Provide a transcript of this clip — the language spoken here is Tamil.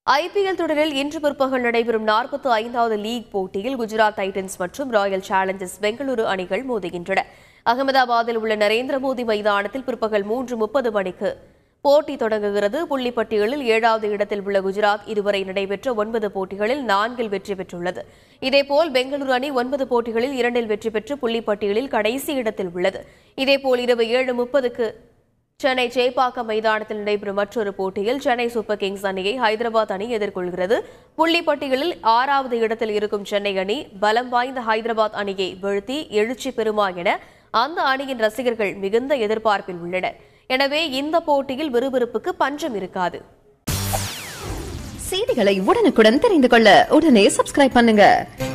ஐபிஎல் தொடரில் இன்று பிற்பகல் நடைபெறும் நாற்பத்தி ஐந்தாவது லீக் போட்டியில் குஜராத் டைட்டன்ஸ் மற்றும் ராயல் சேலஞ்சர்ஸ் பெங்களூரு அணிகள் மோதுகின்றன அகமதாபாத்தில் உள்ள நரேந்திர மோடி மைதானத்தில் பிற்பகல் மூன்று முப்பது மணிக்கு போட்டி தொடங்குகிறது புள்ளிப்பட்டியலில் ஏழாவது இடத்தில் உள்ள குஜராத் இதுவரை நடைபெற்ற ஒன்பது போட்டிகளில் நான்கில் வெற்றி பெற்றுள்ளது இதேபோல் பெங்களூரு அணி ஒன்பது போட்டிகளில் இரண்டில் வெற்றி பெற்று புள்ளிப்பட்டியலில் கடைசி இடத்தில் உள்ளது இதேபோல் இரவு ஏழு முப்பதுக்கு சென்னை சேப்பாக்கம் மைதானத்தில் நடைபெறும் மற்றொரு போட்டியில் சென்னை சூப்பர் கிங்ஸ் அணியை ஹைதராபாத் அணி எதிர்கொள்கிறது புள்ளி பட்டியலில் ஆறாவது இடத்தில் இருக்கும் சென்னை அணி பலம் வாய்ந்த ஹைதராபாத் அணியை வீழ்த்தி எழுச்சி பெறுமா என அந்த அணியின் ரசிகர்கள் மிகுந்த எதிர்பார்ப்பில் உள்ளனர் எனவே இந்த போட்டியில் விறுவிறுப்புக்கு பஞ்சம் இருக்காது செய்திகளை உடனுக்குடன் தெரிந்து கொள்ள உடனே சப்ஸ்கிரைப் பண்ணுங்க